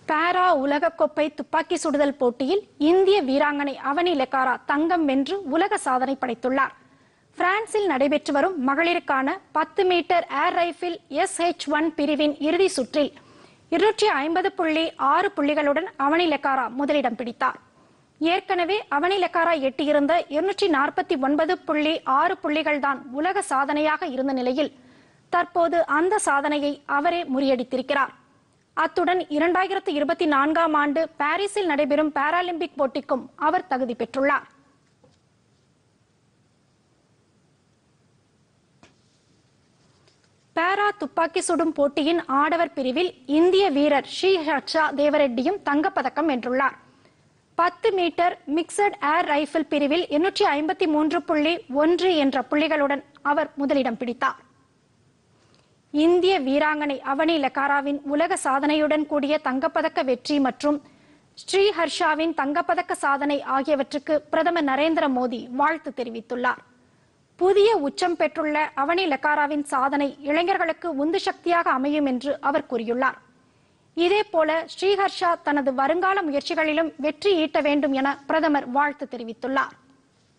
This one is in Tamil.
பாரா உலகக்கோப்பை துப்பாக்கி சுடுதல் போட்டியில் இந்திய வீராங்கனை அவனி லெக்காரா தங்கம் வென்று உலக சாதனை படைத்துள்ளார் பிரான்சில் நடைபெற்று வரும் மகளிருக்கான பத்து metre air rifle S H one பிரிவின் இறுதி சுற்றில் இருநூற்றி ஐம்பது புள்ளி ஆறு புள்ளிகளுடன் அவனி லெக்காரா முதலிடம் பிடித்தார் ஏற்கனவே அவனி லெக்காரா எட்டியிருந்த இருநூற்றி நாற்பத்தி ஒன்பது புள்ளி ஆறு புள்ளிகள் தான் உலக சாதனையாக இருந்த நிலையில் தற்போது அந்த சாதனையை அவரே முறியடித்திருக்கிறார் அத்துடன் இரண்டாயிரத்து இருபத்தி நான்காம் ஆண்டு பாரிஸில் நடைபெறும் பாராலிம்பிக் போட்டிக்கும் அவர் தகுதி பெற்றுள்ளார் பாரா துப்பாக்கி சுடும் போட்டியின் ஆடவர் பிரிவில் இந்திய வீரர் ஸ்ரீ ஹர்ஷா தேவரெட்டியும் தங்கப்பதக்கம் வென்றுள்ளார் பத்து மீட்டர் மிக்சட் ஏர் ரைபிள் பிரிவில் எண்ணூற்றி ஐம்பத்தி மூன்று புள்ளி ஒன்று என்ற புள்ளிகளுடன் அவர் முதலிடம் பிடித்தார் இந்திய வீராங்கனை அவனி லெக்காராவின் உலக சாதனையுடன் கூடிய தங்கப்பதக்க வெற்றி மற்றும் ஸ்ரீ ஹர்ஷாவின் தங்கப்பதக்க சாதனை ஆகியவற்றுக்கு பிரதமர் நரேந்திர மோடி வாழ்த்து தெரிவித்துள்ளார் புதிய உச்சம் பெற்றுள்ள அவனி லெக்காராவின் சாதனை இளைஞர்களுக்கு உந்து சக்தியாக அமையும் என்று அவர் கூறியுள்ளார் இதேபோல ஸ்ரீஹர்ஷா தனது வருங்கால முயற்சிகளிலும் வெற்றி ஈட்ட வேண்டும் என பிரதமர் வாழ்த்து தெரிவித்துள்ளார்